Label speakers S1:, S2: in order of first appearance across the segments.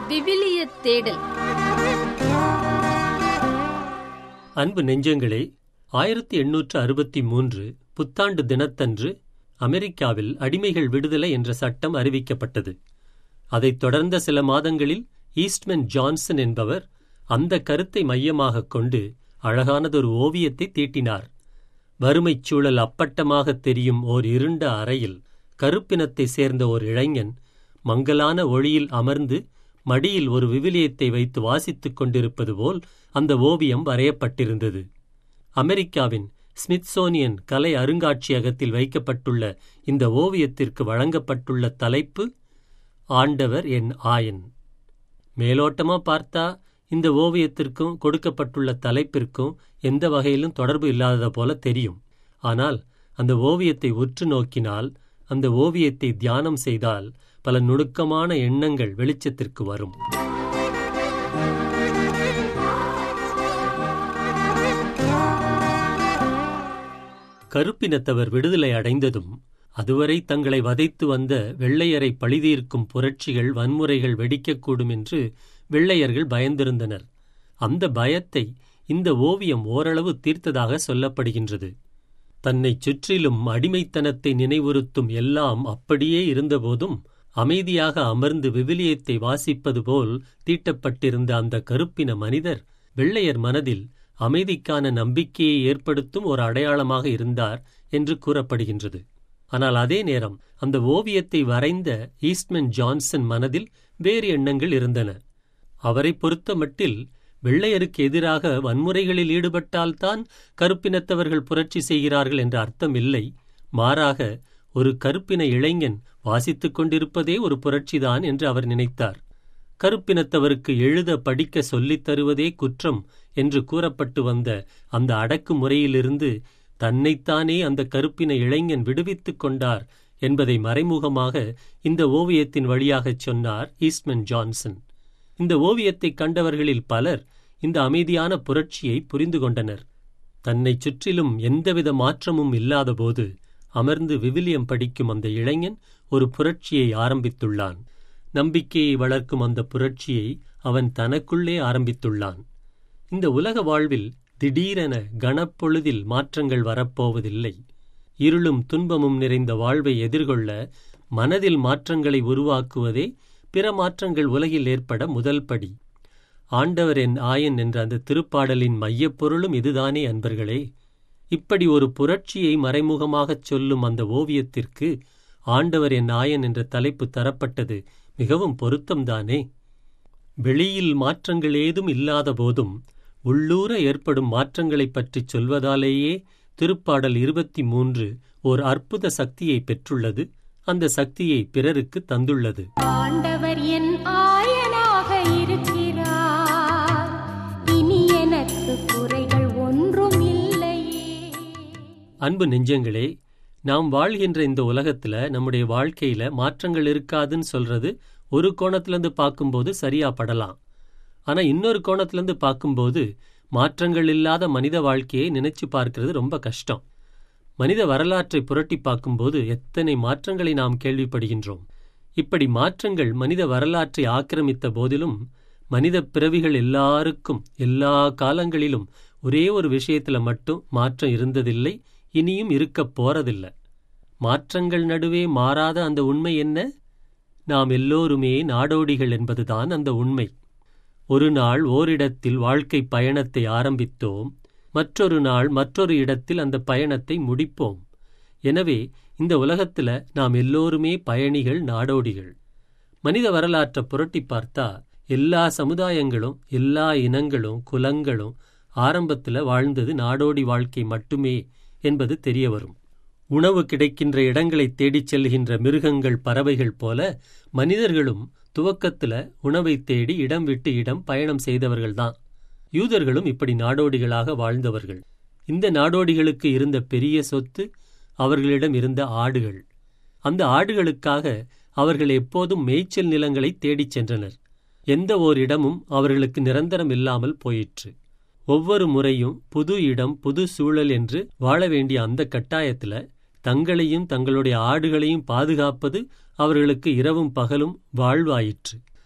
S1: விவிலிய தேடல்
S2: அன்பு நெஞ்சங்களே ஆயிரத்தி எண்ணூற்று அறுபத்தி மூன்று புத்தாண்டு தினத்தன்று அமெரிக்காவில் அடிமைகள் விடுதலை என்ற சட்டம் அறிவிக்கப்பட்டது அதைத் தொடர்ந்த சில மாதங்களில் ஈஸ்ட்மன் ஜான்சன் என்பவர் அந்த கருத்தை மையமாகக் கொண்டு அழகானதொரு ஓவியத்தை தீட்டினார் வறுமைச் சூழல் அப்பட்டமாகத் தெரியும் ஓர் இருண்ட அறையில் கருப்பினத்தை சேர்ந்த ஓர் இளைஞன் மங்கலான ஒளியில் அமர்ந்து மடியில் ஒரு விவிலியத்தை வைத்து வாசித்துக் கொண்டிருப்பது போல் அந்த ஓவியம் வரையப்பட்டிருந்தது அமெரிக்காவின் ஸ்மித்சோனியன் கலை அருங்காட்சியகத்தில் வைக்கப்பட்டுள்ள இந்த ஓவியத்திற்கு வழங்கப்பட்டுள்ள தலைப்பு ஆண்டவர் என் ஆயன் மேலோட்டமா பார்த்தா இந்த ஓவியத்திற்கும் கொடுக்கப்பட்டுள்ள தலைப்பிற்கும் எந்த வகையிலும் தொடர்பு இல்லாதது போல தெரியும் ஆனால் அந்த ஓவியத்தை உற்று நோக்கினால் அந்த ஓவியத்தை தியானம் செய்தால் பல நுணுக்கமான எண்ணங்கள் வெளிச்சத்திற்கு வரும் கருப்பினத்தவர் விடுதலை அடைந்ததும் அதுவரை தங்களை வதைத்து வந்த வெள்ளையரை பழிதீர்க்கும் புரட்சிகள் வன்முறைகள் வெடிக்கக்கூடும் என்று வெள்ளையர்கள் பயந்திருந்தனர் அந்த பயத்தை இந்த ஓவியம் ஓரளவு தீர்த்ததாக சொல்லப்படுகின்றது தன்னைச் சுற்றிலும் அடிமைத்தனத்தை நினைவுறுத்தும் எல்லாம் அப்படியே இருந்தபோதும் அமைதியாக அமர்ந்து விவிலியத்தை வாசிப்பது போல் தீட்டப்பட்டிருந்த அந்த கருப்பின மனிதர் வெள்ளையர் மனதில் அமைதிக்கான நம்பிக்கையை ஏற்படுத்தும் ஒரு அடையாளமாக இருந்தார் என்று கூறப்படுகின்றது ஆனால் அதே நேரம் அந்த ஓவியத்தை வரைந்த ஈஸ்ட்மன் ஜான்சன் மனதில் வேறு எண்ணங்கள் இருந்தன அவரை பொறுத்த மட்டில் வெள்ளையருக்கு எதிராக வன்முறைகளில் ஈடுபட்டால்தான் கருப்பினத்தவர்கள் புரட்சி செய்கிறார்கள் என்ற அர்த்தம் இல்லை மாறாக ஒரு கருப்பின இளைஞன் வாசித்துக் கொண்டிருப்பதே ஒரு புரட்சிதான் என்று அவர் நினைத்தார் கருப்பினத்தவருக்கு எழுத படிக்க சொல்லித் தருவதே குற்றம் என்று கூறப்பட்டு வந்த அந்த அடக்குமுறையிலிருந்து தன்னைத்தானே அந்த கருப்பின இளைஞன் விடுவித்துக் கொண்டார் என்பதை மறைமுகமாக இந்த ஓவியத்தின் வழியாகச் சொன்னார் ஈஸ்ட்மன் ஜான்சன் இந்த ஓவியத்தைக் கண்டவர்களில் பலர் இந்த அமைதியான புரட்சியை புரிந்து கொண்டனர் தன்னைச் சுற்றிலும் எந்தவித மாற்றமும் இல்லாதபோது அமர்ந்து விவிலியம் படிக்கும் அந்த இளைஞன் ஒரு புரட்சியை ஆரம்பித்துள்ளான் நம்பிக்கையை வளர்க்கும் அந்த புரட்சியை அவன் தனக்குள்ளே ஆரம்பித்துள்ளான் இந்த உலக வாழ்வில் திடீரென கனப்பொழுதில் மாற்றங்கள் வரப்போவதில்லை இருளும் துன்பமும் நிறைந்த வாழ்வை எதிர்கொள்ள மனதில் மாற்றங்களை உருவாக்குவதே பிற மாற்றங்கள் உலகில் ஏற்பட முதல் படி ஆண்டவர் என் ஆயன் என்ற அந்த திருப்பாடலின் மையப்பொருளும் இதுதானே அன்பர்களே இப்படி ஒரு புரட்சியை மறைமுகமாகச் சொல்லும் அந்த ஓவியத்திற்கு ஆண்டவர் என் ஆயன் என்ற தலைப்பு தரப்பட்டது மிகவும் பொருத்தம்தானே வெளியில் மாற்றங்கள் ஏதும் இல்லாத போதும் உள்ளூர ஏற்படும் மாற்றங்களைப் பற்றிச் சொல்வதாலேயே திருப்பாடல் இருபத்தி மூன்று ஓர் அற்புத சக்தியை பெற்றுள்ளது அந்த சக்தியை பிறருக்கு தந்துள்ளது
S3: ஆண்டவர் என் ஆயனாக இருக்கிறார் இனி எனக்கு குறைகள் ஒன்றும் இல்லையே
S2: அன்பு நெஞ்சங்களே நாம் வாழ்கின்ற இந்த உலகத்துல நம்முடைய வாழ்க்கையில மாற்றங்கள் இருக்காதுன்னு சொல்றது ஒரு கோணத்திலிருந்து பார்க்கும்போது சரியா படலாம் ஆனா இன்னொரு கோணத்திலிருந்து பார்க்கும்போது மாற்றங்கள் இல்லாத மனித வாழ்க்கையை நினைச்சு பார்க்கிறது ரொம்ப கஷ்டம் மனித வரலாற்றை புரட்டி பார்க்கும்போது எத்தனை மாற்றங்களை நாம் கேள்விப்படுகின்றோம் இப்படி மாற்றங்கள் மனித வரலாற்றை ஆக்கிரமித்த போதிலும் மனித பிறவிகள் எல்லாருக்கும் எல்லா காலங்களிலும் ஒரே ஒரு விஷயத்துல மட்டும் மாற்றம் இருந்ததில்லை இனியும் இருக்கப் போறதில்லை மாற்றங்கள் நடுவே மாறாத அந்த உண்மை என்ன நாம் எல்லோருமே நாடோடிகள் என்பதுதான் அந்த உண்மை ஒரு நாள் ஓரிடத்தில் வாழ்க்கை பயணத்தை ஆரம்பித்தோம் மற்றொரு நாள் மற்றொரு இடத்தில் அந்த பயணத்தை முடிப்போம் எனவே இந்த உலகத்துல நாம் எல்லோருமே பயணிகள் நாடோடிகள் மனித வரலாற்றை புரட்டி பார்த்தா எல்லா சமுதாயங்களும் எல்லா இனங்களும் குலங்களும் ஆரம்பத்துல வாழ்ந்தது நாடோடி வாழ்க்கை மட்டுமே என்பது தெரிய வரும் உணவு கிடைக்கின்ற இடங்களை தேடிச் செல்கின்ற மிருகங்கள் பறவைகள் போல மனிதர்களும் துவக்கத்துல உணவை தேடி இடம் விட்டு இடம் பயணம் செய்தவர்கள்தான் யூதர்களும் இப்படி நாடோடிகளாக வாழ்ந்தவர்கள் இந்த நாடோடிகளுக்கு இருந்த பெரிய சொத்து அவர்களிடம் இருந்த ஆடுகள் அந்த ஆடுகளுக்காக அவர்கள் எப்போதும் மேய்ச்சல் நிலங்களை தேடிச் சென்றனர் எந்த ஓர் இடமும் அவர்களுக்கு நிரந்தரம் இல்லாமல் போயிற்று ஒவ்வொரு முறையும் புது இடம் புது சூழல் என்று வாழ வேண்டிய அந்த கட்டாயத்துல தங்களையும் தங்களுடைய ஆடுகளையும் பாதுகாப்பது அவர்களுக்கு இரவும் பகலும் வாழ்வாயிற்று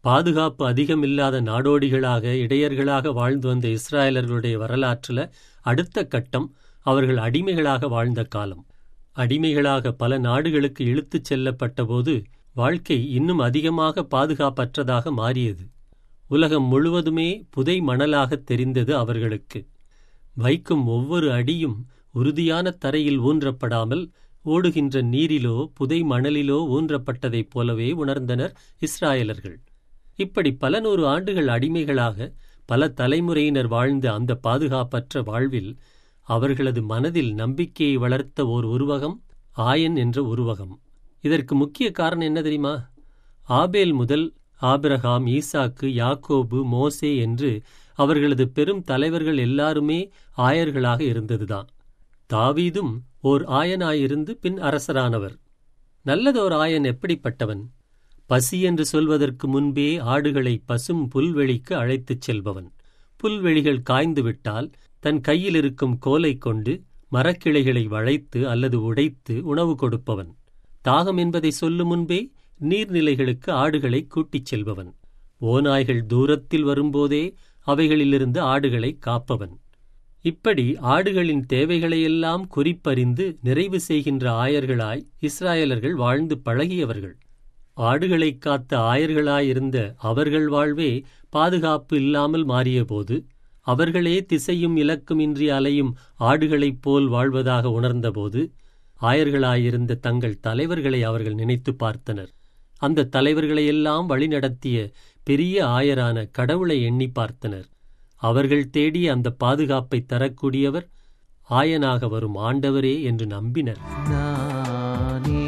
S2: பாதுகாப்பு அதிகமில்லாத நாடோடிகளாக இடையர்களாக வாழ்ந்து வந்த இஸ்ராயலர்களுடைய வரலாற்றில் அடுத்த கட்டம் அவர்கள் அடிமைகளாக வாழ்ந்த காலம் அடிமைகளாக பல நாடுகளுக்கு இழுத்துச் செல்லப்பட்டபோது வாழ்க்கை இன்னும் அதிகமாக பாதுகாப்பற்றதாக மாறியது உலகம் முழுவதுமே புதை மணலாகத் தெரிந்தது அவர்களுக்கு வைக்கும் ஒவ்வொரு அடியும் உறுதியான தரையில் ஊன்றப்படாமல் ஓடுகின்ற நீரிலோ புதை மணலிலோ ஊன்றப்பட்டதைப் போலவே உணர்ந்தனர் இஸ்ராயலர்கள் இப்படி பல நூறு ஆண்டுகள் அடிமைகளாக பல தலைமுறையினர் வாழ்ந்த அந்த பாதுகாப்பற்ற வாழ்வில் அவர்களது மனதில் நம்பிக்கையை வளர்த்த ஓர் உருவகம் ஆயன் என்ற உருவகம் இதற்கு முக்கிய காரணம் என்ன தெரியுமா ஆபேல் முதல் ஆபிரகாம் ஈசாக்கு யாக்கோபு மோசே என்று அவர்களது பெரும் தலைவர்கள் எல்லாருமே ஆயர்களாக இருந்ததுதான் தாவீதும் ஓர் ஆயனாயிருந்து பின் அரசரானவர் நல்லதோர் ஆயன் எப்படிப்பட்டவன் பசி என்று சொல்வதற்கு முன்பே ஆடுகளை பசும் புல்வெளிக்கு அழைத்துச் செல்பவன் புல்வெளிகள் காய்ந்துவிட்டால் தன் கையில் இருக்கும் கோலை கொண்டு மரக்கிளைகளை வளைத்து அல்லது உடைத்து உணவு கொடுப்பவன் தாகம் என்பதை சொல்லும் முன்பே நீர்நிலைகளுக்கு ஆடுகளை கூட்டிச் செல்பவன் ஓநாய்கள் தூரத்தில் வரும்போதே அவைகளிலிருந்து ஆடுகளை காப்பவன் இப்படி ஆடுகளின் தேவைகளையெல்லாம் குறிப்பறிந்து நிறைவு செய்கின்ற ஆயர்களாய் இஸ்ராயலர்கள் வாழ்ந்து பழகியவர்கள் ஆடுகளைக் காத்த ஆயர்களாயிருந்த அவர்கள் வாழ்வே பாதுகாப்பு இல்லாமல் மாறியபோது அவர்களே திசையும் இலக்குமின்றி அலையும் ஆடுகளைப் போல் வாழ்வதாக உணர்ந்தபோது ஆயர்களாயிருந்த தங்கள் தலைவர்களை அவர்கள் நினைத்து பார்த்தனர் அந்த தலைவர்களையெல்லாம் வழிநடத்திய பெரிய ஆயரான கடவுளை எண்ணி பார்த்தனர் அவர்கள் தேடிய அந்த பாதுகாப்பை தரக்கூடியவர் ஆயனாக வரும் ஆண்டவரே என்று நம்பினர்
S1: நானே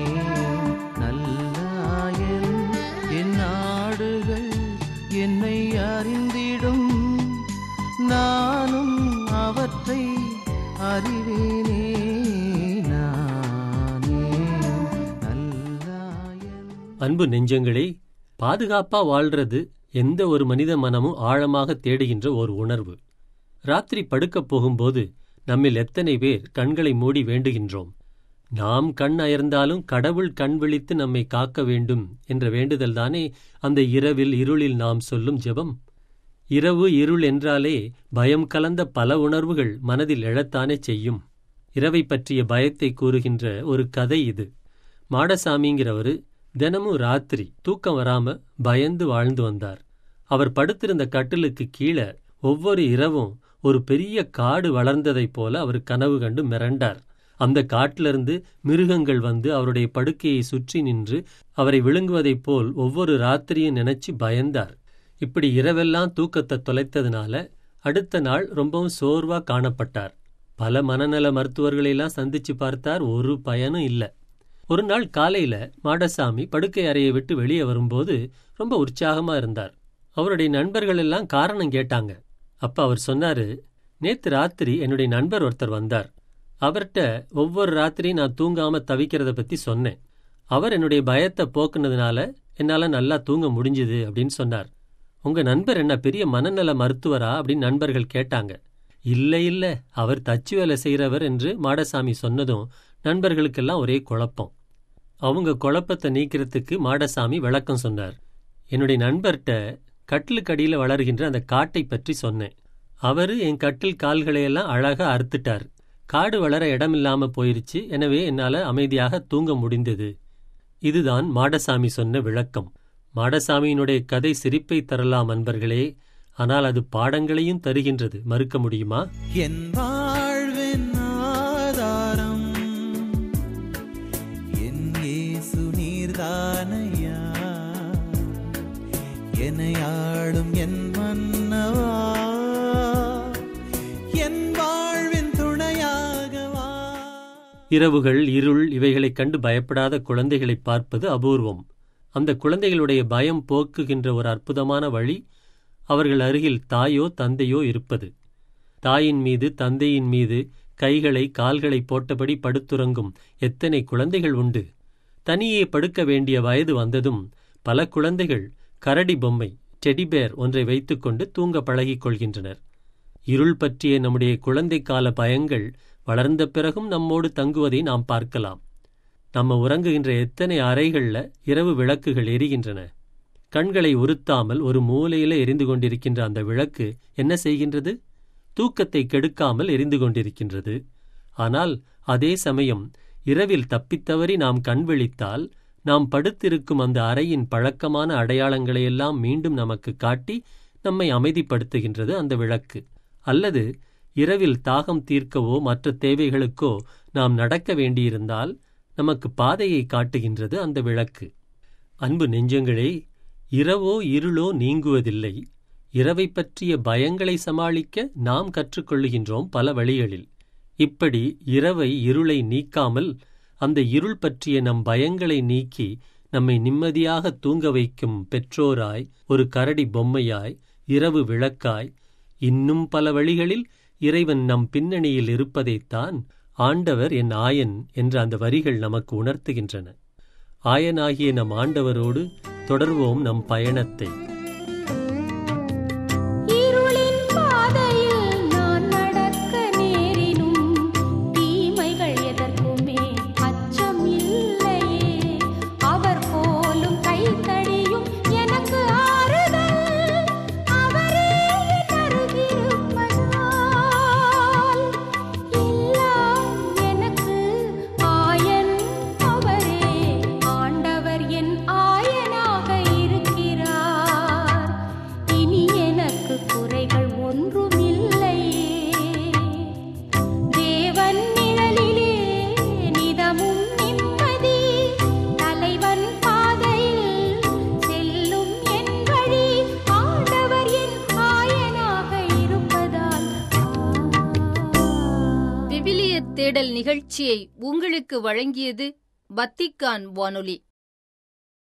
S1: நல்லாயன் என் ஆடுகள் என்னை அறிந்திடும் நானும் அவற்றை அறிவேனே நானே நல்லாயன்
S2: அன்பு நெஞ்சங்களே பாதுகாப்பா வாழ்றது எந்த ஒரு மனித மனமும் ஆழமாக தேடுகின்ற ஒரு உணர்வு ராத்திரி படுக்கப் போகும்போது நம்மில் எத்தனை பேர் கண்களை மூடி வேண்டுகின்றோம் நாம் கண் அயர்ந்தாலும் கடவுள் கண் விழித்து நம்மை காக்க வேண்டும் என்ற வேண்டுதல்தானே அந்த இரவில் இருளில் நாம் சொல்லும் ஜெபம் இரவு இருள் என்றாலே பயம் கலந்த பல உணர்வுகள் மனதில் எழத்தானே செய்யும் இரவை பற்றிய பயத்தை கூறுகின்ற ஒரு கதை இது மாடசாமிங்கிறவரு தினமும் ராத்திரி தூக்கம் வராம பயந்து வாழ்ந்து வந்தார் அவர் படுத்திருந்த கட்டிலுக்கு கீழே ஒவ்வொரு இரவும் ஒரு பெரிய காடு வளர்ந்ததைப் போல அவர் கனவு கண்டு மிரண்டார் அந்த காட்டிலிருந்து மிருகங்கள் வந்து அவருடைய படுக்கையை சுற்றி நின்று அவரை விழுங்குவதைப் போல் ஒவ்வொரு ராத்திரியும் நினைச்சு பயந்தார் இப்படி இரவெல்லாம் தூக்கத்தை தொலைத்ததுனால அடுத்த நாள் ரொம்பவும் சோர்வா காணப்பட்டார் பல மனநல மருத்துவர்களையெல்லாம் சந்திச்சு பார்த்தார் ஒரு பயனும் இல்லை ஒரு நாள் காலையில மாடசாமி படுக்கை அறையை விட்டு வெளியே வரும்போது ரொம்ப உற்சாகமா இருந்தார் அவருடைய நண்பர்கள் எல்லாம் காரணம் கேட்டாங்க அப்ப அவர் சொன்னாரு நேத்து ராத்திரி என்னுடைய நண்பர் ஒருத்தர் வந்தார் அவர்கிட்ட ஒவ்வொரு ராத்திரியும் நான் தூங்காம தவிக்கிறத பத்தி சொன்னேன் அவர் என்னுடைய பயத்தை போக்குனதுனால என்னால நல்லா தூங்க முடிஞ்சுது அப்படின்னு சொன்னார் உங்க நண்பர் என்ன பெரிய மனநல மருத்துவரா அப்படின்னு நண்பர்கள் கேட்டாங்க இல்ல இல்ல அவர் தச்சு வேலை செய்கிறவர் என்று மாடசாமி சொன்னதும் நண்பர்களுக்கெல்லாம் ஒரே குழப்பம் அவங்க குழப்பத்தை நீக்கிறதுக்கு மாடசாமி விளக்கம் சொன்னார் என்னுடைய நண்பர்கிட்ட கட்டிலுக்கடியில் வளர்கின்ற அந்த காட்டை பற்றி சொன்னேன் அவரு என் கட்டில் கால்களையெல்லாம் அழகா அறுத்துட்டார் காடு வளர இடமில்லாம போயிருச்சு எனவே என்னால அமைதியாக தூங்க முடிந்தது இதுதான் மாடசாமி சொன்ன விளக்கம் மாடசாமியினுடைய கதை சிரிப்பை தரலாம் அன்பர்களே ஆனால் அது பாடங்களையும் தருகின்றது மறுக்க முடியுமா
S1: என் வாழ்வின் ஆதாரம் என் இயேசு நீர்தானையா என்னை ஆளும் என் மன்னவா என் வாழ்வின் துணையாகவா
S2: இரவுகள் இருள் இவைகளைக் கண்டு பயப்படாத குழந்தைகளை பார்ப்பது அபூர்வம் அந்த குழந்தைகளுடைய பயம் போக்குகின்ற ஒரு அற்புதமான வழி அவர்கள் அருகில் தாயோ தந்தையோ இருப்பது தாயின் மீது தந்தையின் மீது கைகளை கால்களை போட்டபடி படுத்துறங்கும் எத்தனை குழந்தைகள் உண்டு தனியே படுக்க வேண்டிய வயது வந்ததும் பல குழந்தைகள் கரடி பொம்மை டெடிபேர் ஒன்றை வைத்துக்கொண்டு தூங்க பழகிக் கொள்கின்றனர் இருள் பற்றிய நம்முடைய குழந்தை கால பயங்கள் வளர்ந்த பிறகும் நம்மோடு தங்குவதை நாம் பார்க்கலாம் நம்ம உறங்குகின்ற எத்தனை அறைகள்ல இரவு விளக்குகள் எரிகின்றன கண்களை உறுத்தாமல் ஒரு மூலையில எரிந்து கொண்டிருக்கின்ற அந்த விளக்கு என்ன செய்கின்றது தூக்கத்தை கெடுக்காமல் எரிந்து கொண்டிருக்கின்றது ஆனால் அதே சமயம் இரவில் தப்பித்தவறி நாம் கண் விழித்தால் நாம் படுத்திருக்கும் அந்த அறையின் பழக்கமான அடையாளங்களையெல்லாம் மீண்டும் நமக்கு காட்டி நம்மை அமைதிப்படுத்துகின்றது அந்த விளக்கு அல்லது இரவில் தாகம் தீர்க்கவோ மற்ற தேவைகளுக்கோ நாம் நடக்க வேண்டியிருந்தால் நமக்கு பாதையை காட்டுகின்றது அந்த விளக்கு அன்பு நெஞ்சங்களே இரவோ இருளோ நீங்குவதில்லை இரவை பற்றிய பயங்களை சமாளிக்க நாம் கற்றுக்கொள்ளுகின்றோம் பல வழிகளில் இப்படி இரவை இருளை நீக்காமல் அந்த இருள் பற்றிய நம் பயங்களை நீக்கி நம்மை நிம்மதியாக தூங்க வைக்கும் பெற்றோராய் ஒரு கரடி பொம்மையாய் இரவு விளக்காய் இன்னும் பல வழிகளில் இறைவன் நம் பின்னணியில் இருப்பதைத்தான் ஆண்டவர் என் ஆயன் என்ற அந்த வரிகள் நமக்கு உணர்த்துகின்றன ஆயனாகிய நம் ஆண்டவரோடு தொடர்வோம் நம் பயணத்தை
S3: இருளின் பாதையில் நான் நடக்க நேரினும் தீமைகள் எதற்குமே அச்சம் இல்லையே அவர் போலும் கைத்தடியும் எனக்கு ஆறுதல் அவரே என் அருகிருப்பதால் எல்லாம் எனக்கு ஆயன் அவரே ஆண்டவர் என் ஆயனாக இருக்கிறார் இனி எனக்கு குறைகள் ஒன்றும் இல்லையே தேவன் நிழலிலே நிதமும் நிம்மதி தலைவன் பாதையில் செல்லும் என் வழி ஆண்டவர் என் ஆயனாக இருப்பதால்
S4: விவிலிய தேடல் நிகழ்ச்சியை உங்களுக்கு வழங்கியது வத்திக்கான் வானொலி